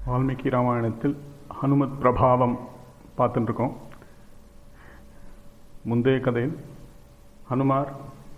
வால்மீகி ராமாயணத்தில் ஹனுமத் பிரபாவம் பார்த்துட்டுருக்கோம் முந்தைய கதையில் ஹனுமார்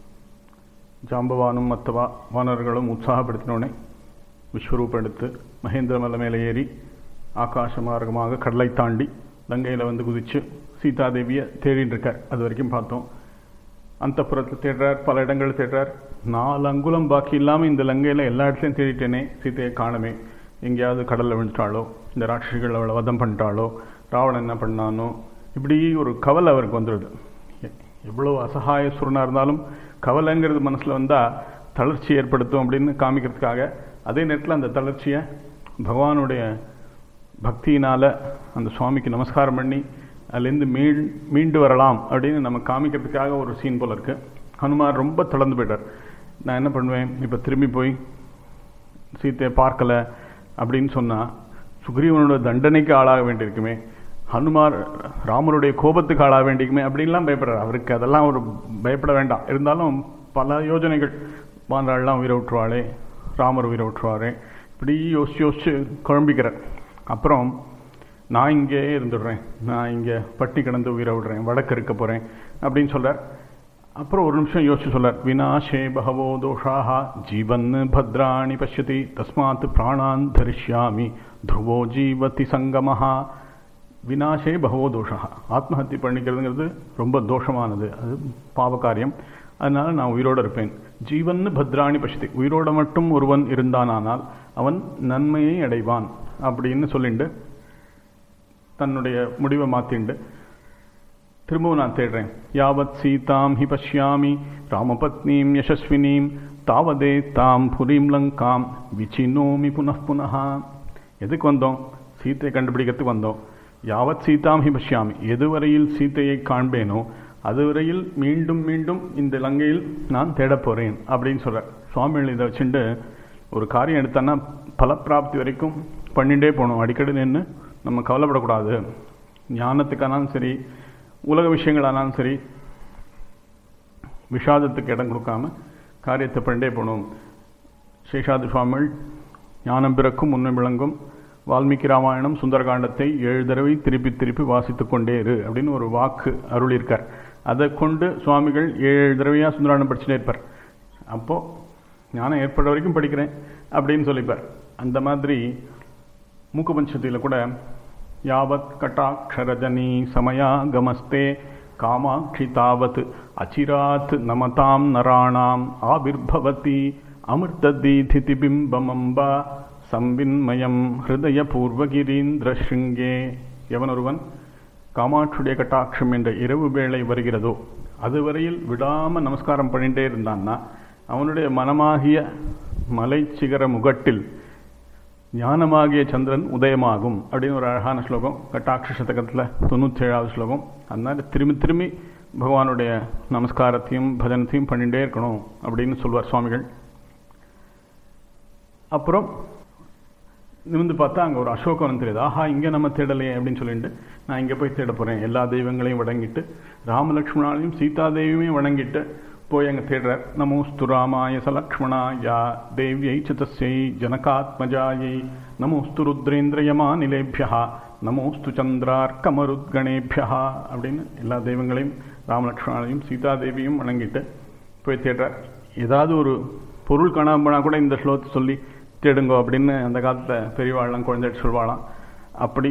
ஜாம்பவானும் மற்ற வா வானர்களும் உற்சாகப்படுத்தினோடனே விஸ்வரூபம் எடுத்து மகேந்திர மலை மேலே ஏறி ஆகாச மார்க்கமாக கடலை தாண்டி லங்கையில் வந்து குதித்து சீதாதேவியை தேடின்னு இருக்கார் அது வரைக்கும் பார்த்தோம் அந்த புறத்தில் தேடுறார் பல இடங்கள் தேடுறார் நாலு அங்குலம் பாக்கி இல்லாமல் இந்த லங்கையில் எல்லா இடத்துலையும் தேடிட்டேனே சீதையை காணமே எங்கேயாவது கடலில் விழுந்துட்டாளோ இந்த ராட்சசிகள் அவளை வதம் பண்ணிட்டாளோ ராவணன் என்ன பண்ணானோ இப்படி ஒரு கவலை அவருக்கு வந்துடுது எவ்வளோ அசகாய சுரனாக இருந்தாலும் கவலைங்கிறது மனசில் வந்தால் தளர்ச்சி ஏற்படுத்தும் அப்படின்னு காமிக்கிறதுக்காக அதே நேரத்தில் அந்த தளர்ச்சியை பகவானுடைய பக்தியினால் அந்த சுவாமிக்கு நமஸ்காரம் பண்ணி அதுலேருந்து மீள் மீண்டு வரலாம் அப்படின்னு நம்ம காமிக்கிறதுக்காக ஒரு சீன் போல் இருக்குது ஹனுமார் ரொம்ப தளர்ந்து போயிட்டார் நான் என்ன பண்ணுவேன் இப்போ திரும்பி போய் சீத்தையை பார்க்கலை அப்படின்னு சொன்னால் சுக்ரீவனோட தண்டனைக்கு ஆளாக வேண்டியிருக்குமே ஹனுமார் ராமருடைய கோபத்துக்கு ஆளாக வேண்டிக்குமே அப்படின்லாம் பயப்படுறார் அவருக்கு அதெல்லாம் ஒரு பயப்பட வேண்டாம் இருந்தாலும் பல யோஜனைகள் வான்றாள்லாம் உயிரை விட்டுருவாளே ராமர் உயிரை விட்டுருவாரே இப்படி யோசிச்சு யோசிச்சு குழம்பிக்கிறார் அப்புறம் நான் இங்கே இருந்துடுறேன் நான் இங்கே பட்டி கிடந்து உயிரை விடுறேன் வடக்கு இருக்க போகிறேன் அப்படின்னு சொல்கிறார் அப்புறம் ஒரு நிமிஷம் யோசிச்சு சொல்லார் வினாஷே பகவோ தோஷாக ஜீவன் பத்ராணி பசியதி தஸ்மாத் பிராணான் தரிஷ்யாமி துருவோ ஜீவதி சங்கமஹா வினாஷே பகவோ தோஷா ஆத்மஹத்தி பண்ணிக்கிறதுங்கிறது ரொம்ப தோஷமானது அது பாவகாரியம் அதனால் நான் உயிரோடு இருப்பேன் ஜீவன் பத்ராணி பசிதி உயிரோட மட்டும் ஒருவன் இருந்தானானால் அவன் நன்மையை அடைவான் அப்படின்னு சொல்லிண்டு தன்னுடைய முடிவை மாற்றிண்டு திரும்பவும் நான் தேடுறேன் யாவத் சீதாம் ஹி பஷ்யாமி ராமபத்னீம் யசஸ்வினீம் தாவதே தாம் புரீம் லங்காம் விச்சினோமி புனః புனஹா எதுக்கு வந்தோம் சீத்தையை கண்டுபிடிக்கிறதுக்கு வந்தோம் யாவத் சீதாம் ஹி பஷ்யாமி எதுவரையில் சீத்தையை காண்பேனோ அதுவரையில் மீண்டும் மீண்டும் இந்த லங்கையில் நான் தேடப் போகிறேன் அப்படின்னு சொல்கிறார் சுவாமிகள் இதை வச்சுட்டு ஒரு காரியம் எடுத்தோன்னா பலப்பிராப்தி வரைக்கும் பண்ணிகிட்டே போகணும் அடிக்கடி நின்று நம்ம கவலைப்படக்கூடாது ஞானத்துக்கானாலும் சரி உலக விஷயங்களானாலும் சரி விஷாதத்துக்கு இடம் கொடுக்காம காரியத்தை பண்ணிட்டே போகணும் சேஷாதி சுவாமிகள் ஞானம் பிறக்கும் உண்மை விளங்கும் வால்மீகி ராமாயணம் சுந்தரகாண்டத்தை ஏழு தடவை திருப்பி திருப்பி வாசித்து கொண்டே இரு அப்படின்னு ஒரு வாக்கு அருளியிருக்கார் அதை கொண்டு சுவாமிகள் ஏழு தடவையாக சுந்தராண்டம் படிச்சுட்டே இருப்பார் அப்போது ஞானம் ஏற்படுற வரைக்கும் படிக்கிறேன் அப்படின்னு சொல்லிப்பார் அந்த மாதிரி மூக்கபஞ்சத்தில் கூட யாவத் கட்டாட்சரஜனி சமயா கமஸ்தே காமாட்சி தாவத் அச்சிராத் நமதாம் நராணாம் ஆவிர்பவதி அமிர்ததீதிதி பிம்பமம்பா சம்பின்மயம் ஹிருதய பூர்வகிரீந்திர ஸ்ருங்கே எவனொருவன் காமாட்சியுடைய கட்டாட்சம் என்ற இரவு வேளை வருகிறதோ அதுவரையில் விடாமல் நமஸ்காரம் பண்ணிகிட்டே இருந்தான்னா அவனுடைய மனமாகிய மலை சிகர முகட்டில் ஞானமாகிய சந்திரன் உதயமாகும் அப்படின்னு ஒரு அழகான ஸ்லோகம் கட்டாட்ச சதகத்தில் தொண்ணூற்றி ஏழாவது ஸ்லோகம் அதனால் திரும்பி திரும்பி பகவானுடைய நமஸ்காரத்தையும் பஜனத்தையும் பண்ணிகிட்டே இருக்கணும் அப்படின்னு சொல்வார் சுவாமிகள் அப்புறம் நிமிந்து பார்த்தா அங்கே ஒரு அசோகவனம் தெரியுது ஆஹா இங்கே நம்ம தேடலையே அப்படின்னு சொல்லிட்டு நான் இங்கே போய் தேட போகிறேன் எல்லா தெய்வங்களையும் வணங்கிட்டு ராமலக்ஷ்மணாலையும் சீதாதேவியும் வணங்கிட்டு போய் அங்கே தேடுறார் நமோஸ்து ராமாய சலக்ஷ்மணாயா தேவியை சதஸ்யை ஜனகாத்மஜாயை நமோஸ்து ருத்ரேந்திரயமா நிலேபியா நமோஸ்து சந்திரார்க்கமருத்கணேபியா அப்படின்னு எல்லா தெய்வங்களையும் ராமலக்ஷ்மணாலையும் சீதாதேவியும் வணங்கிட்டு போய் தேடுறார் ஏதாவது ஒரு பொருள் காணாமல் போனால் கூட இந்த ஸ்லோகத்தை சொல்லி தேடுங்கோ அப்படின்னு அந்த காலத்தில் பெரியவாள்லாம் குழந்தைட்டு சொல்வாளாம் அப்படி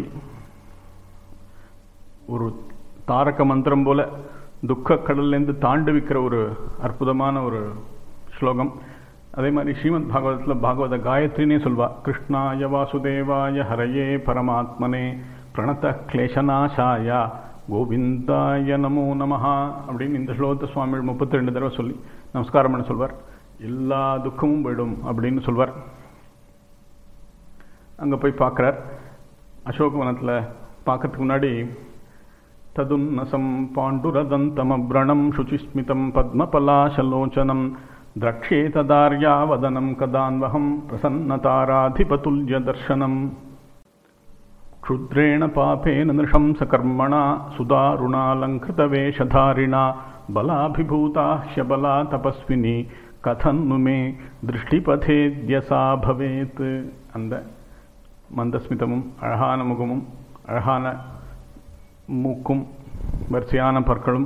ஒரு தாரக மந்திரம் போல துக்க கடல்லேருந்து தாண்டுவிக்கிற ஒரு அற்புதமான ஒரு ஸ்லோகம் அதே மாதிரி ஸ்ரீமத் பாகவதத்தில் பாகவத காயத்ரினே சொல்வா கிருஷ்ணாய வாசுதேவாய ஹரையே பரமாத்மனே பிரணத கிளேசநாசாயா கோவிந்தாய நமோ நமஹா அப்படின்னு இந்த ஸ்லோகத்தை சுவாமிகள் முப்பத்தி ரெண்டு தடவை சொல்லி நமஸ்காரம் பண்ண சொல்வார் எல்லா துக்கமும் போயிடும் அப்படின்னு சொல்வார் அங்கே போய் பார்க்குறார் அசோகவனத்தில் பார்க்கறதுக்கு முன்னாடி ததுன்னசம் பாண்டுரதந்தமப்ரணம் சுச்சிஸ்மிதம் பத்மபலாசலோச்சனம் திரக்ஷே ததார்யாவதனம் கதான்வகம் பிரசன்னதாராதிபதுல்ய தர்சனம் क्षुद्रेण पापेन नृशंसकर्मणा सुदारुणालङ्कृतवेषधारिणा बलाभिभूता ह्यबला तपस्विनी கதன்னு மே திருஷ்டிபதேத்யசா பவேத் அந்த மந்தஸ்மிதமும் அழகான முகமும் அழகான மூக்கும் வரிசையான பற்களும்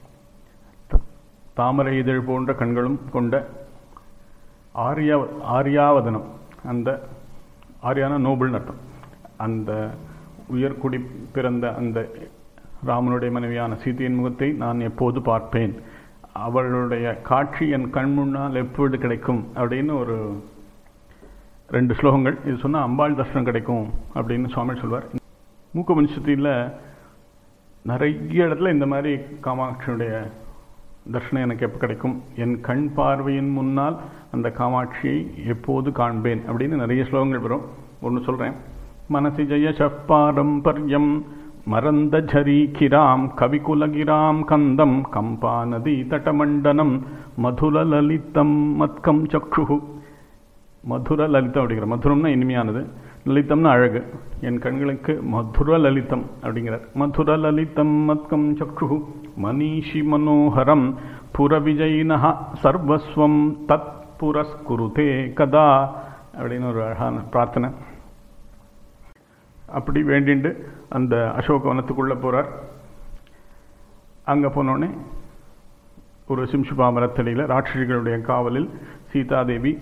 தாமரை இதழ் போன்ற கண்களும் கொண்ட ஆரியா ஆரியாவதனம் அந்த ஆரியான நோபல் அர்த்தம் அந்த உயர்குடி பிறந்த அந்த ராமனுடைய மனைவியான சீதையின் முகத்தை நான் எப்போது பார்ப்பேன் அவளுடைய காட்சி என் கண் முன்னால் எப்பொழுது கிடைக்கும் அப்படின்னு ஒரு ரெண்டு ஸ்லோகங்கள் இது சொன்னால் அம்பாள் தர்ஷனம் கிடைக்கும் அப்படின்னு சுவாமி சொல்வார் மூக்க பஞ்சத்தில் நிறைய இடத்துல இந்த மாதிரி காமாட்சியுடைய தர்ஷனம் எனக்கு எப்போ கிடைக்கும் என் கண் பார்வையின் முன்னால் அந்த காமாட்சியை எப்போது காண்பேன் அப்படின்னு நிறைய ஸ்லோகங்கள் வரும் ஒன்று சொல்கிறேன் மனசி ஜெய பாரம்பரியம் மரந்த ஜரீகிராம் கவிகுலகிராம் கந்தம் கம்பா நதி தட்டமண்டனம் மதுர லலிதம் மத்கம் சக்ஷு மதுர லலிதம் அப்படிங்கிற மதுரம்னா இனிமையானது லலிதம்னா அழகு என் கண்களுக்கு மதுர லலிதம் அப்படிங்கிறார் மதுர லலிதம் மத்கம் சக்ஷு மனிஷி மனோகரம் புரவிஜயினஹ சர்வஸ்வம் தத் புரஸ்குருதே கதா அப்படின்னு ஒரு அழகான பிரார்த்தனை அப்படி வேண்டிண்டு அந்த அசோக வனத்துக்குள்ளே போகிறார் அங்கே போனோடனே ஒரு சிம்சுபா மரத்தடியில் ராட்சசிகளுடைய காவலில் சீதாதேவி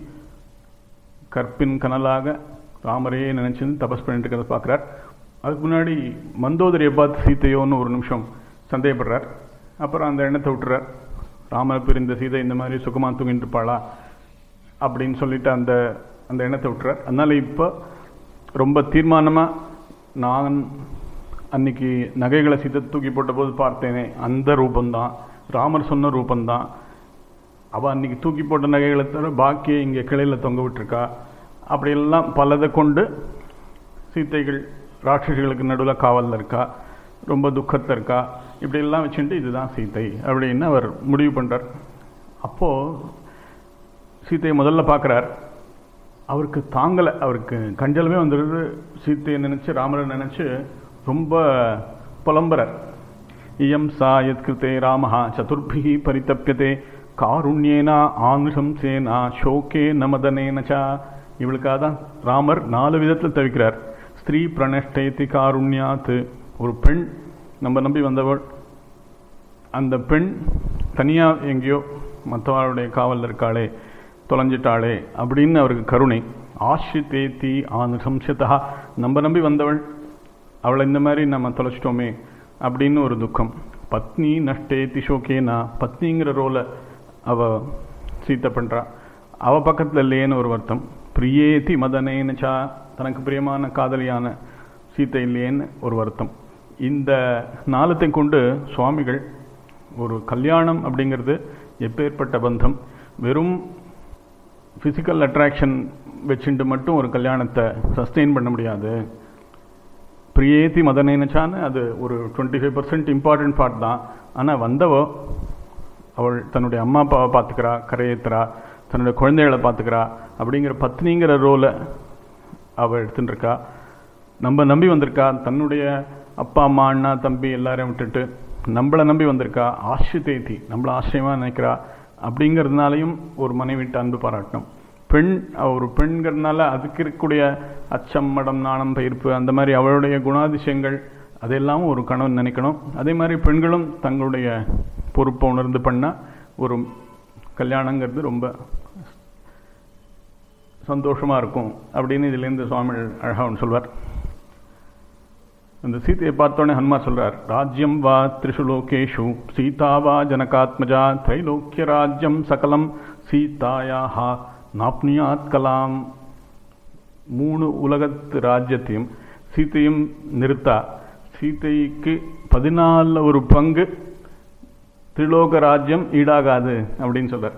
கற்பின் கனலாக ராமரையே நினைச்சுன்னு தபஸ் பண்ணிட்டு இருக்கிறத பார்க்குறார் அதுக்கு முன்னாடி மந்தோதரியை பார்த்து சீத்தையோன்னு ஒரு நிமிஷம் சந்தேகப்படுறார் அப்புறம் அந்த எண்ணத்தை விட்டுறார் ராமரை பிரிந்த சீதை இந்த மாதிரி சுகமாக தூங்கிட்டு இருப்பாளா அப்படின்னு சொல்லிட்டு அந்த அந்த எண்ணத்தை விட்டுறார் அதனால் இப்போ ரொம்ப தீர்மானமாக நான் அன்னைக்கு நகைகளை சீத்தை தூக்கி போட்ட போது பார்த்தேனே அந்த ரூபந்தான் ராமர் சொன்ன ரூபந்தான் அவள் அன்னைக்கு தூக்கி போட்ட நகைகளை தவிர பாக்கியை இங்கே கிளையில் தொங்க விட்டுருக்கா அப்படியெல்லாம் பலதை கொண்டு சீத்தைகள் ராட்சசிகளுக்கு நடுவில் காவலில் இருக்கா ரொம்ப துக்கத்தில் இருக்கா இப்படியெல்லாம் வச்சுட்டு இதுதான் சீத்தை அப்படின்னு அவர் முடிவு பண்ணுறார் அப்போது சீத்தையை முதல்ல பார்க்குறார் அவருக்கு தாங்கலை அவருக்கு கஞ்சலமே வந்துடுது சீத்தையை நினச்சி ராமரை நினச்சி ரொம்ப புலம்புறார் இயம் சா யத் கிருத்தே ராமஹா சதுர்பிகி பரித்தப்பியதே காருண்யேனா ஆனுஷம்சேனா ஷோகே நமதனேனச்சா இவளுக்காக தான் ராமர் நாலு விதத்தில் தவிக்கிறார் ஸ்திரீ பிரணஷ்டேதி காருண்யாத்து ஒரு பெண் நம்ம நம்பி வந்தவள் அந்த பெண் தனியாக எங்கேயோ மற்றவளுடைய காவலில் இருக்காளே தொலைஞ்சிட்டாளே அப்படின்னு அவருக்கு கருணை ஆஷித்தேத்தி ஆனுசம்சதா நம்ம நம்பி வந்தவள் அவளை இந்த மாதிரி நம்ம தொலைச்சிட்டோமே அப்படின்னு ஒரு துக்கம் பத்னி நஷ்டேத்தி ஷோகேனா பத்னிங்கிற ரோலை அவ சீத்தை பண்ணுறா அவ பக்கத்தில் இல்லையேன்னு ஒரு வருத்தம் பிரியேதி மதனேனுச்சா தனக்கு பிரியமான காதலியான சீத்தை இல்லையேன்னு ஒரு வருத்தம் இந்த நாளத்தை கொண்டு சுவாமிகள் ஒரு கல்யாணம் அப்படிங்கிறது எப்பேற்பட்ட பந்தம் வெறும் ஃபிசிக்கல் அட்ராக்ஷன் வச்சுட்டு மட்டும் ஒரு கல்யாணத்தை சஸ்டெயின் பண்ண முடியாது பிரியேத்தி மதனேனச்சான்னு அது ஒரு twenty five percent important part தான் ஆனால் வந்தவோ அவள் தன்னுடைய அம்மா அப்பாவை பார்த்துக்கிறா கரையேற்றுறா தன்னுடைய குழந்தைகளை பார்த்துக்கிறா அப்படிங்கிற பத்னிங்கிற ரோலை அவள் எடுத்துட்டு இருக்கா நம்ம நம்பி வந்திருக்கா தன்னுடைய அப்பா அம்மா அண்ணா தம்பி எல்லாரையும் விட்டுட்டு நம்மளை நம்பி வந்திருக்கா ஆசிரியத்தி நம்மளை ஆச்சரியமாக நினைக்கிறா அப்படிங்கிறதுனாலையும் ஒரு மனைவிட்டு அன்பு பாராட்டணும் பெண் ஒரு பெண்கிறதுனால அதுக்கு இருக்கக்கூடிய அச்சம் மடம் நாணம் பயிர்ப்பு அந்த மாதிரி அவளுடைய குணாதிசயங்கள் அதெல்லாம் ஒரு கணவன் நினைக்கணும் அதே மாதிரி பெண்களும் தங்களுடைய பொறுப்பை உணர்ந்து பண்ணால் ஒரு கல்யாணங்கிறது ரொம்ப சந்தோஷமாக இருக்கும் அப்படின்னு இதுலேருந்து சுவாமி அழகா ஒன்று சொல்வார் அந்த சீதையை பார்த்தோன்னே ஹனுமார் சொல்றார் ராஜ்யம் வா திரிஷு லோகேஷு சீதா வா ஜனகாத்மஜா திரைலோக்கிய ராஜ்யம் சகலம் சீதாயாஹா நாப்னியாத் கலாம் மூணு உலகத்து ராஜ்யத்தையும் சீத்தையும் நிறுத்தா சீதைக்கு பதினாலில் ஒரு பங்கு திரிலோக ராஜ்யம் ஈடாகாது அப்படின்னு சொல்றார்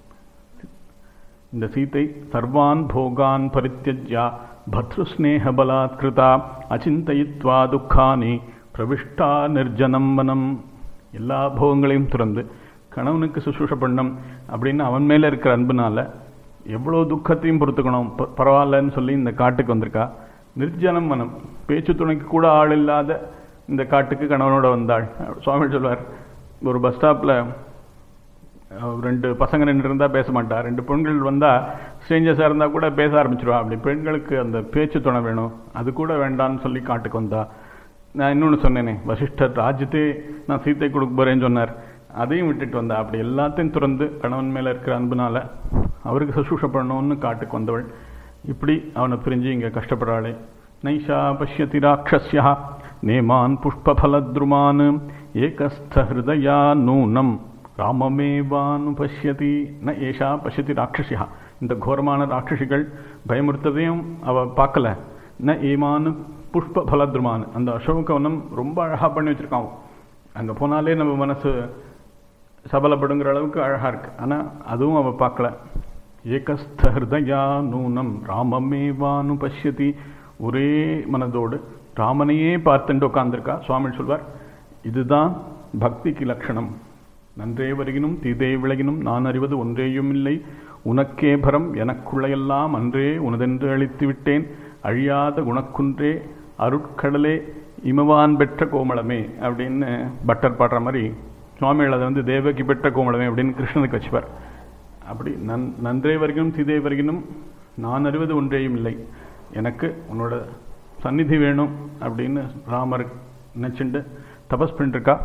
இந்த சீத்தை சர்வான் போகான் பரித்தியஜ்யா பத்ருஸ்நேக பலாத்கிருதா அச்சிந்தயித்வா துக்கானி பிரவிஷ்டா நிர்ஜனம் வனம் எல்லா போகங்களையும் துறந்து கணவனுக்கு சுசுஷ பண்ணம் அப்படின்னு அவன் மேலே இருக்கிற அன்புனால எவ்வளோ துக்கத்தையும் பொறுத்துக்கணும் ப- பரவாயில்லன்னு சொல்லி இந்த காட்டுக்கு வந்திருக்கா நிர்ஜனம் வனம் பேச்சு துணைக்கு கூட ஆள் இல்லாத இந்த காட்டுக்கு கணவனோட வந்தாள் சுவாமி சொல்வார் ஒரு பஸ் ஸ்டாப்பில் அஹ் ரெண்டு பசங்க நின்று இருந்தால் பேச மாட்டா ரெண்டு பெண்கள் வந்தால் ஸ்ட்ரேஞ்சர்ஸாக இருந்தால் கூட பேச ஆரம்பிச்சிருவா அப்படி பெண்களுக்கு அந்த பேச்சு துணை வேணும் அது கூட வேண்டான்னு சொல்லி காட்டுக்கு வந்தா நான் இன்னொன்று சொன்னேனே வசிஷ்டர் ராஜ்யத்தே நான் சீத்தை கொடுக்க போறேன்னு சொன்னார் அதையும் விட்டுட்டு வந்தா அப்படி எல்லாத்தையும் துறந்து கணவன் மேலே இருக்கிற அன்புனால அவருக்கு சுசூஷ பண்ணணும்னு காட்டுக்கு வந்தவள் இப்படி அவனை பிரிஞ்சு இங்கே கஷ்டப்படுறாளே நைஷா பஷ்யதி ராட்சஸ்யா நேமான் புஷ்பஃலத்ருமான் ஏகஸ்த ஹிருதயா நூனம் ராமமேவானு பஷ்யதி ந ஏஷா பஷ்யதி ராட்சசியா இந்த கோரமான ராட்சசிகள் பயமுறுத்ததையும் அவ பார்க்கல ந ஏமானு புஷ்ப பலத்ருமான் அந்த அசோகவனம் ரொம்ப அழகா பண்ணி வச்சிருக்கான் அங்க போனாலே நம்ம மனசு சபலப்படுங்கிற அளவுக்கு அழகா இருக்கு ஆனா அதுவும் அவ பார்க்கல ஏகஸ்த ஹிருதயா நூனம் ராமமேவானு பஷ்யதி ஒரே மனதோடு ராமனையே பார்த்துட்டு உட்கார்ந்திருக்கா சுவாமி சொல்வார் இதுதான் பக்திக்கு லட்சணம் நன்றே வருகினும் தீதே விலகினும் நான் அறிவது ஒன்றேயும் இல்லை உனக்கே பரம் எனக்குள்ளையெல்லாம் அன்றே உனதென்று அழித்து விட்டேன் அழியாத குணக்குன்றே அருட்கடலே இமவான் பெற்ற கோமளமே அப்படின்னு பட்டர் பாடுற மாதிரி சுவாமிகள் அதை வந்து தேவகி பெற்ற கோமளமே அப்படின்னு கிருஷ்ணனுக்கு வச்சுப்பார் அப்படி நன் நன்றே வருகினும் தீதே வருகினும் நான் அறிவது ஒன்றேயும் இல்லை எனக்கு உன்னோட சந்நிதி வேணும் அப்படின்னு ராமர் நினச்சிண்டு தபஸ் பண்ணிருக்கா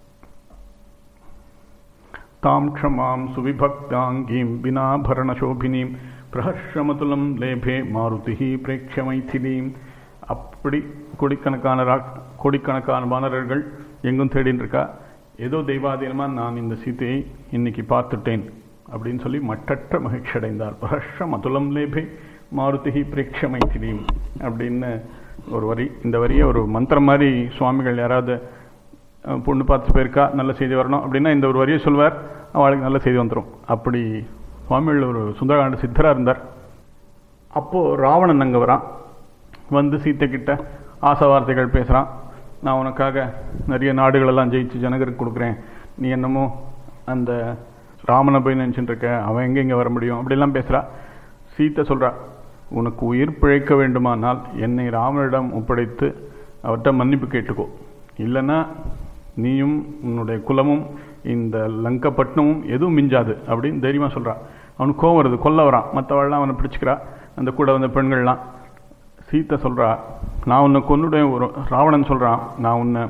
தாம் க்ஷமாம் சுவிபக்தாங்கீம் வினாபரணசோபினீம் பிரஹர்ஷமதுலம் லேபே மாருதி பிரேக்ஷ மைथिலீம் அப்படி கோடிக்கணக்கான ரா கோடிக்கணக்கான வானரர்கள் எங்கும் தேடின்னு இருக்கா ஏதோ தெய்வாதீனமாக நான் இந்த சீதையை இன்னைக்கு பார்த்துட்டேன் அப்படின்னு சொல்லி மட்டற்ற மகிழ்ச்சி அடைந்தார் பிரஹர்ஷ மதுலம் லேபே மாருதி பிரேக்ஷ மைथिலீம் அப்படின்னு ஒரு வரி இந்த வரியை ஒரு மந்திரம் மாதிரி சுவாமிகள் யாராவது அஹ், பொண்ணு பார்த்து போயிருக்கா நல்ல செய்தி வரணும் அப்படின்னா இந்த ஒரு வரியை சொல்வார் அவளுக்கு நல்ல செய்தி வந்துடும் அப்படி சுவாமிகள் ஒரு சுந்தரகாண்ட சித்தராக இருந்தார் அப்போது ராவணன் அங்கே வரான் வந்து சீத்தை கிட்ட ஆசை வார்த்தைகள் பேசுகிறான் நான் உனக்காக நிறைய நாடுகளெல்லாம் ஜெயிச்சு ஜனகருக்கு கொடுக்குறேன் நீ என்னமோ அந்த ராமனை போய் நினச்சிட்டு இருக்க அவன் எங்கே இங்கே வர முடியும் அப்படிலாம் பேசுகிறா சீத்தை சொல்கிறா உனக்கு உயிர் பிழைக்க வேண்டுமானால் என்னை ராமனிடம் ஒப்படைத்து அவர்கிட்ட மன்னிப்பு கேட்டுக்கோ இல்லைன்னா நீயும் உன்னுடைய குலமும் இந்த லங்கப்பட்டினமும் எதுவும் மிஞ்சாது அப்படின்னு தைரியமாக சொல்கிறான் அவனுக்கு கோவம் வருது கொல்ல வரான் மற்றவள்லாம் அவனை பிடிச்சிக்கிறா அந்த கூட வந்த பெண்கள்லாம் சீத்தை சொல்கிறா நான் உன்னை கொன்னுடைய ஒரு ராவணன் சொல்கிறான் நான் உன்னை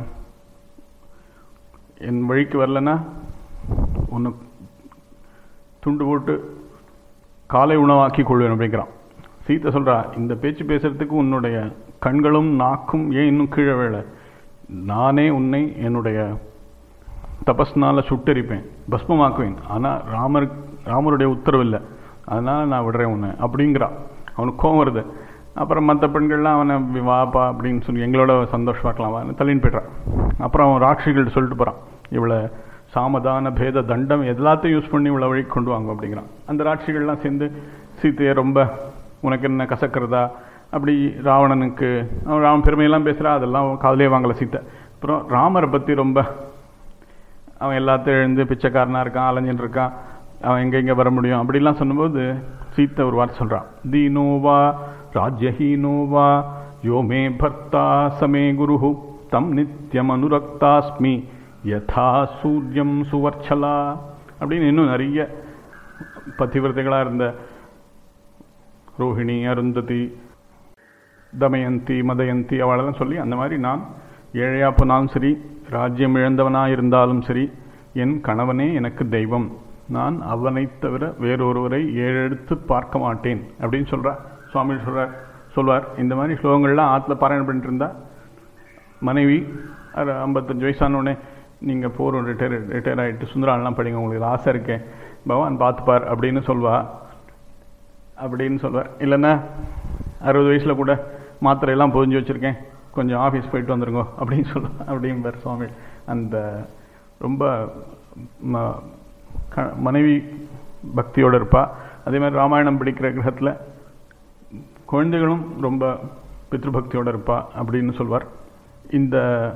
என் வழிக்கு வரலன்னா உன்னை துண்டு போட்டு காலை உணவாக்கி கொள்வேன் அப்படிங்கிறான் சீத்தை சொல்கிறா இந்த பேச்சு பேசுறதுக்கு உன்னுடைய கண்களும் நாக்கும் ஏன் இன்னும் கீழே வேலை நானே உன்னை என்னுடைய தபஸ்னால சுட்டெரிப்பேன் பஸ்மமாக்குவேன் ஆனால் ராமர் ராமருடைய உத்தரவு இல்லை அதனால் நான் விடுறேன் உன்னை அப்படிங்கிறான் அவனுக்கு கோவம் வருது அப்புறம் மற்ற பெண்கள்லாம் அவனை வி- வாப்பா அப்படின்னு சொல்லி எங்களோட சந்தோஷமா இருக்கலாம் வான்னு தள்ளின்னு போய்ட்றான் அப்புறம் அவன் ராட்சிகள்கிட்ட சொல்லிட்டு போகிறான் இவளை சாமதான பேத தண்டம் எல்லாத்தையும் யூஸ் பண்ணி இவளை வழி கொண்டு வாங்க அப்படிங்கிறான் அந்த ராட்சிகள்லாம் சேர்ந்து சீத்தையை ரொம்ப உனக்கு என்ன கசக்கிறதா அப்படி ராவணனுக்கு அவன் ராமன் பெருமையெல்லாம் பேசுகிறா அதெல்லாம் அவன் காதலே வாங்கலை சீத்தை அப்புறம் ராமரை பற்றி ரொம்ப அவன் எல்லாத்தையும் எழுந்து பிச்சைக்காரனாக இருக்கான் அலைஞ்சின்னு இருக்கான் அவன் எங்கே எங்கே வர முடியும் அப்படிலாம் சொல்லும்போது சீத்தை ஒரு வார்த்தை சொல்கிறான் தீனோவா ராஜ்யஹீனோவா யோ மே பர்த்தா சமே குரு தம் நித்யம் அனுரக்தாஸ்மி யதா சூரியம் சுவர்ச்சலா அப்படின்னு இன்னும் நிறைய பதிவிரதைகளாக இருந்த ரோஹிணி அருந்ததி தமயந்தி மதயந்தி அவளெல்லாம் சொல்லி அந்த மாதிரி நான் ஏழையா போனாலும் சரி ராஜ்யம் இழந்தவனாக இருந்தாலும் சரி என் கணவனே எனக்கு தெய்வம் நான் அவனைத் தவிர வேறொருவரை ஏழெடுத்து பார்க்க மாட்டேன் அப்படின்னு சொல்றா சுவாமி சொல்றார் சொல்வார் இந்த மாதிரி ஸ்லோகங்கள்லாம் ஆற்றுல பாராயணம் பண்ணிட்டு இருந்தா மனைவி ஒரு ஐம்பத்தஞ்சு வயசானோடனே நீங்கள் போகிறோம் ரிட்டையர் ரிட்டையர் ஆகிட்டு சுந்தராலாம் படிங்க உங்களுக்கு ஆசை இருக்கேன் பகவான் பார்த்துப்பார் அப்படின்னு சொல்வா அப்படின்னு சொல்வார் இல்லைன்னா அறுபது வயசில் கூட மாத்திரையெல்லாம் பொதிஞ்சு வச்சுருக்கேன் கொஞ்சம் ஆஃபீஸ் போயிட்டு வந்துருங்க அப்படின்னு சொல்ல அப்படிம்பார் சுவாமி அந்த ரொம்ப ம- க- மனைவி பக்தியோடு இருப்பா அதே மாதிரி ராமாயணம் படிக்கிற கிரகத்தில் குழந்தைகளும் ரொம்ப பித்ருபக்தியோடு இருப்பா அப்படின்னு சொல்வார் இந்த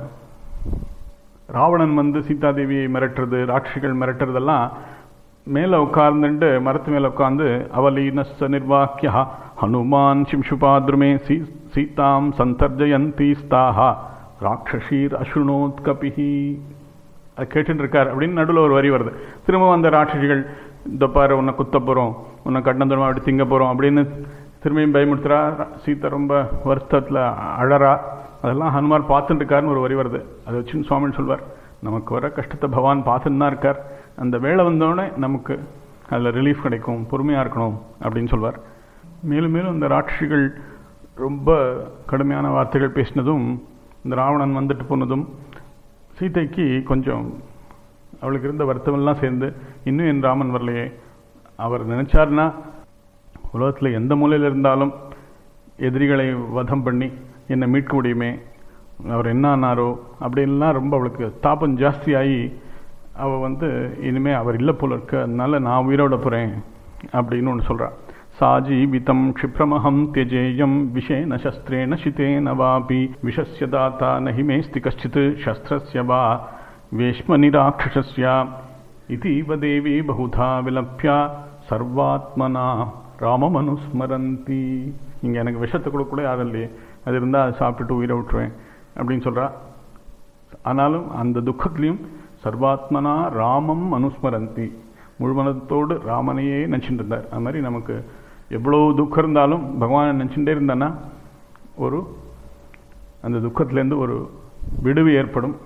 ராவணன் வந்து சீதாதேவியை மிரட்டுறது ராட்சிகள் மிரட்டுறதெல்லாம் மேலே உட்கார்ந்துட்டு மரத்து மேலே உட்கார்ந்து அவலீனஸ்ஸ நிர்வாக்கியா ஹனுமான் சிம்சுபாத்ருமே சீ சீதாம் சந்தர்ஜயந்தி ஸ்தாஹா ராட்சசீர் அசுணோத் கபிஹி அது கேட்டுட்டு இருக்கார் அப்படின்னு நடுவில் ஒரு வரி வருது திரும்பவும் அந்த ராட்சசிகள் இந்த பாரு உன்னை குத்த போகிறோம் உன்னை கட்டந்தரமாக அப்படி திங்க போகிறோம் அப்படின்னு திரும்பியும் பயமுறுத்துறா சீத்தை ரொம்ப வருத்தத்தில் அழறா அதெல்லாம் ஹனுமார் பார்த்துட்டு இருக்காருன்னு ஒரு வரி வருது அதை வச்சுன்னு சுவாமின்னு சொல்வார் நமக்கு வர கஷ்டத்தை பகவான் பார்த்துன்னு தான் இருக்கார் அந்த வேலை வந்தோடனே நமக்கு அதில் ரிலீஃப் கிடைக்கும் பொறுமையாக இருக்கணும் அப்படின்னு சொல்வார் மேலும் மேலும் இந்த ராட்சிகள் ரொம்ப கடுமையான வார்த்தைகள் பேசினதும் இந்த ராவணன் வந்துட்டு போனதும் சீதைக்கு கொஞ்சம் அவளுக்கு இருந்த வருத்தமெல்லாம் சேர்ந்து இன்னும் என் ராமன் வரலையே அவர் நினைச்சார்னா உலகத்தில் எந்த மூலையில் இருந்தாலும் எதிரிகளை வதம் பண்ணி என்னை மீட்க முடியுமே அவர் என்ன ஆனாரோ அப்படின்லாம் ரொம்ப அவளுக்கு தாபம் ஜாஸ்தியாகி அவள் வந்து இனிமே அவர் இல்லை போல இருக்கு அதனால நான் உயிரோட போகிறேன் அப்படின்னு ஒன்று சொல்கிறாள் சாஜீவிதம் க்ஷிப்ரமஹம் தியஜேயம் விஷேன சஸ்திரேண சிதேன வாபி விஷஸ்ய தாத்தா நஹி மேஸ்தி கஷ்டித் சஸ்திரஸ்ய வா வேஷ்மனி ராட்சசஸ்ய இதீவ தேவி பகுதா விலப்யா சர்வாத்மனா ராமமனுஸ்மரந்தி இங்கே எனக்கு விஷத்தை கொடுக்க கூட யாரும் இல்லையே அது இருந்தால் அதை சாப்பிட்டுட்டு உயிரை விட்டுருவேன் அப்படின்னு சொல்கிறா ஆனாலும் அந்த துக்கத்துலேயும் சர்வாத்மனா ராமம் அனுஸ்மரந்தி முழுமனத்தோடு ராமனையே நினச்சிட்டு இருந்தார் அது மாதிரி நமக்கு எவ்வளோ துக்கம் இருந்தாலும் பகவானை நினச்சிட்டே இருந்தானா ஒரு அந்த துக்கத்துலேருந்து ஒரு விடுவு ஏற்படும்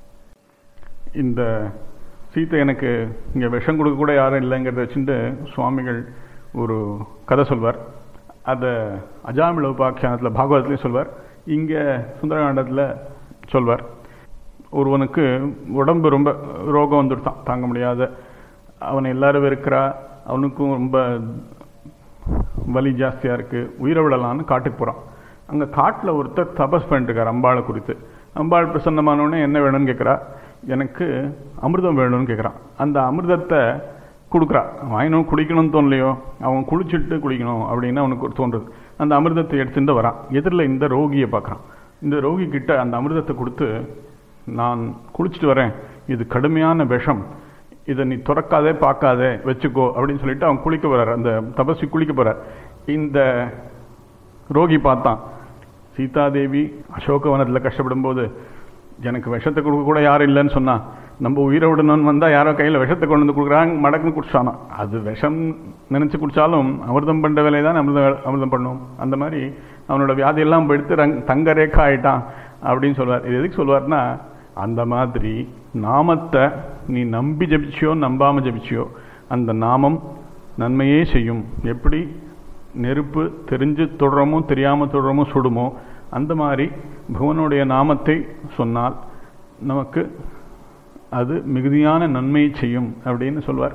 இந்த சீத்தை எனக்கு இங்கே விஷம் கொடுக்க கூட யாரும் இல்லைங்கிறத வச்சுட்டு சுவாமிகள் ஒரு கதை சொல்வார் அதை அஜாமிள உபாக்கியானத்தில் பாகவதத்துலேயும் சொல்வார் இங்கே சுந்தரகாண்டத்தில் சொல்வார் ஒருவனுக்கு உடம்பு ரொம்ப ரோகம் வந்துடுதான் தாங்க முடியாத அவனை எல்லாரும் வெறுக்கிறா அவனுக்கும் ரொம்ப வலி ஜாஸ்தியாக இருக்குது உயிரை விடலான்னு காட்டுக்கு போகிறான் அங்கே காட்டில் ஒருத்தர் தபஸ் பண்ணிட்டுருக்கார் அம்பாளை குறித்து அம்பாள் பிரசன்னமானோடனே என்ன வேணும்னு கேட்குறா எனக்கு அமிர்தம் வேணும்னு கேட்குறான் அந்த அமிர்தத்தை கொடுக்குறா வாங்கினும் குடிக்கணும்னு தோணலையோ அவன் குளிச்சுட்டு குடிக்கணும் அப்படின்னு அவனுக்கு தோன்றுது அந்த அமிர்தத்தை எடுத்துட்டு வரான் எதிரில் இந்த ரோகியை பார்க்குறான் இந்த ரோகி கிட்ட அந்த அமிர்தத்தை கொடுத்து நான் குளிச்சுட்டு வரேன் இது கடுமையான விஷம் இதை நீ துறக்காதே பார்க்காதே வச்சுக்கோ அப்படின்னு சொல்லிட்டு அவன் குளிக்க போறார் அந்த தபஸ்வி குளிக்க போறார் இந்த ரோகி பார்த்தான் சீதாதேவி அசோகவனத்தில் கஷ்டப்படும் போது எனக்கு விஷத்தை கொடுக்க கூட யாரும் இல்லைன்னு சொன்னா நம்ம உயிரை விடணும்னு வந்தால் யாரோ கையில் விஷத்தை கொண்டு வந்து கொடுக்குறாங்க மடக்குன்னு குடிச்சானா அது விஷம் நினச்சி குடித்தாலும் அமிர்தம் பண்ணுற வேலையை தான் அமிர்தம் அமிர்தம் பண்ணும் அந்த மாதிரி அவனோட வியாதியெல்லாம் எடுத்து ரங் தங்க ரேக்கா ஆயிட்டான் அப்படின்னு சொல்வார் இது எதுக்கு சொல்வார்னா அந்த மாதிரி நாமத்தை நீ நம்பி ஜபிச்சியோ நம்பாமல் ஜபிச்சியோ அந்த நாமம் நன்மையே செய்யும் எப்படி நெருப்பு தெரிஞ்சு தொடரமோ தெரியாமல் தொடரமோ சுடுமோ அந்த மாதிரி பகவனுடைய நாமத்தை சொன்னால் நமக்கு அது மிகுதியான நன்மையை செய்யும் அப்படின்னு சொல்வார்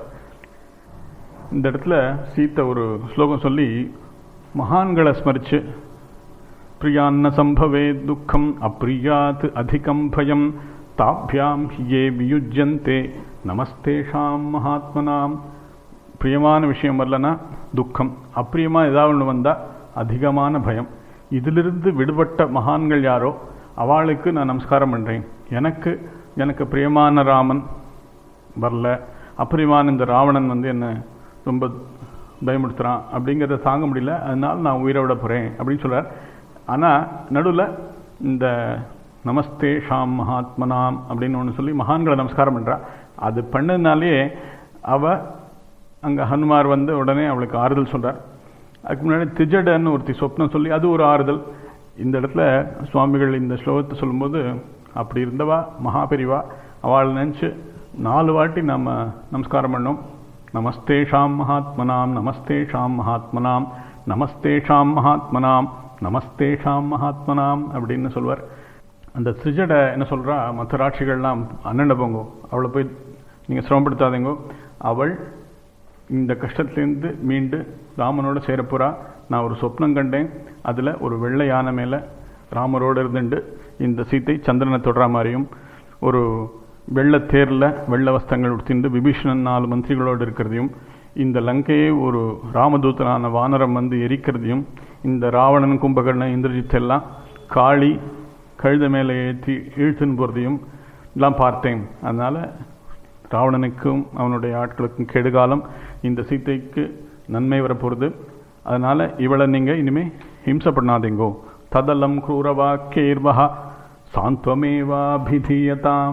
இந்த இடத்துல சீத்தை ஒரு ஸ்லோகம் சொல்லி மகான்களை ஸ்மரித்து பிரியான்ன சம்பவே துக்கம் அப்பிரியாத் அதிகம் பயம் தாபியாம் ஹியே வியுஜ்யந்தே நமஸ்தேஷாம் மகாத்மனாம் பிரியமான விஷயம் வரலனா துக்கம் அப்பிரியமாக ஏதாவது ஒன்று வந்தால் அதிகமான பயம் இதிலிருந்து விடுபட்ட மகான்கள் யாரோ அவளுக்கு நான் நமஸ்காரம் பண்ணுறேன் எனக்கு எனக்கு பிரியமான ராமன் வரல அப்பிரியமான இந்த ராவணன் வந்து என்ன ரொம்ப பயமுடுத்துகிறான் அப்படிங்கிறத தாங்க முடியல அதனால் நான் உயிரை விட போகிறேன் அப்படின்னு சொல்கிறார் ஆனால் நடுவில் இந்த நமஸ்தே ஷாம் மகாத்மனாம் அப்படின்னு ஒன்று சொல்லி மகான்களை நமஸ்காரம் பண்ணுறா அது பண்ணதுனாலே அவ அங்கே ஹனுமார் வந்து உடனே அவளுக்கு ஆறுதல் சொல்கிறார் அதுக்கு முன்னாடி திஜடன்னு ஒருத்தி சொப்னம் சொல்லி அது ஒரு ஆறுதல் இந்த இடத்துல சுவாமிகள் இந்த ஸ்லோகத்தை சொல்லும்போது அப்படி இருந்தவா மகாபெரிவா அவள் நினச்சி நாலு வாட்டி நம்ம நமஸ்காரம் பண்ணோம் நமஸ்தே ஷாம் மகாத்மனாம் நமஸ்தே ஷாம் மகாத்மனாம் நமஸ்தே ஷாம் மகாத்மனாம் நமஸ்தே ஷாம் மகாத்மனாம் அப்படின்னு சொல்வார் அந்த சிஜடை என்ன சொல்கிறா மற்ற ராட்சிகள்லாம் அண்ணண்ட போங்கோ அவளை போய் நீங்கள் சிரமப்படுத்தாதீங்கோ அவள் இந்த கஷ்டத்துலேருந்து மீண்டு ராமனோட சேரப்போகிறா நான் ஒரு சொப்னம் கண்டேன் அதில் ஒரு வெள்ளை யானை மேலே ராமரோடு இருந்துண்டு இந்த சீத்தை சந்திரனை தொடுற மாதிரியும் ஒரு வெள்ள தேரில் வெள்ள வஸ்திரங்கள் உடுத்திண்டு விபீஷணன் நாலு மந்திரிகளோடு இருக்கிறதையும் இந்த லங்கையை ஒரு ராமதூதனான வானரம் வந்து எரிக்கிறதையும் இந்த ராவணன் கும்பகர்ணன் இந்திரஜித் எல்லாம் காளி கழுத மேலே ஏற்றி இழுத்துன்னு போகிறதையும் எல்லாம் பார்த்தேன் அதனால் ராவணனுக்கும் அவனுடைய ஆட்களுக்கும் கெடுகாலம் இந்த சீத்தைக்கு நன்மை வரப்போகிறது அதனால் இவளை நீங்கள் இனிமேல் ஹிம்சை பண்ணாதீங்கோ ததலம் குரூரவாக்கேர்வா சாந்தமேவாபிதீயதாம்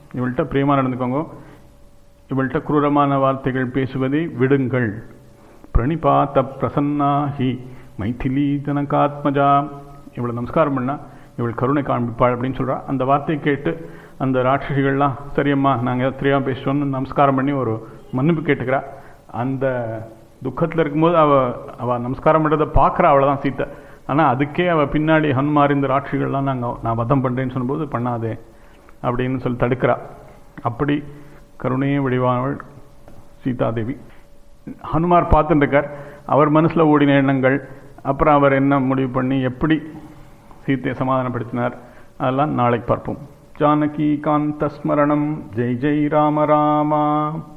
இவள்கிட்ட பிரியமாக நடந்துக்கோங்க இவள்கிட்ட குரூரமான வார்த்தைகள் பேசுவதை விடுங்கள் பிரணிபாத்த பிரசன்னாகி மைथिली ஜனகாத்மஜா இவளை நமஸ்காரம் பண்ணா இவள் கருணை காண்பிப்பாள் அப்படின்னு சொல்கிறா அந்த வார்த்தையை கேட்டு அந்த ராட்சசிகள்லாம் சரியம்மா நாங்கள் தெரியாமல் பேசுவோம்னு நமஸ்காரம் பண்ணி ஒரு மன்னிப்பு கேட்டுக்கிறா அந்த துக்கத்தில் இருக்கும்போது அவ அவள் நமஸ்காரம் பண்ணுறதை பார்க்குறா அவ்வளோதான் சீத்தை ஆனால் அதுக்கே அவள் பின்னாடி ஹனுமார் இந்த ராட்சிகள்லாம் நாங்கள் நான் வதம் பண்ணுறேன்னு சொல்லும்போது பண்ணாதே அப்படின்னு சொல்லி தடுக்கிறா அப்படி கருணையே வடிவானவள் சீதாதேவி ஹனுமார் பார்த்துட்டு இருக்கார் அவர் மனசில் ஓடின எண்ணங்கள் அப்புறம் அவர் என்ன முடிவு பண்ணி எப்படி சீத்தையை சமாதானப்படுத்தினார் அதெல்லாம் நாளைக்கு பார்ப்போம் ஜானகி காந்த ஸ்மரணம் ஜெய் ஜெய் ராம ராமா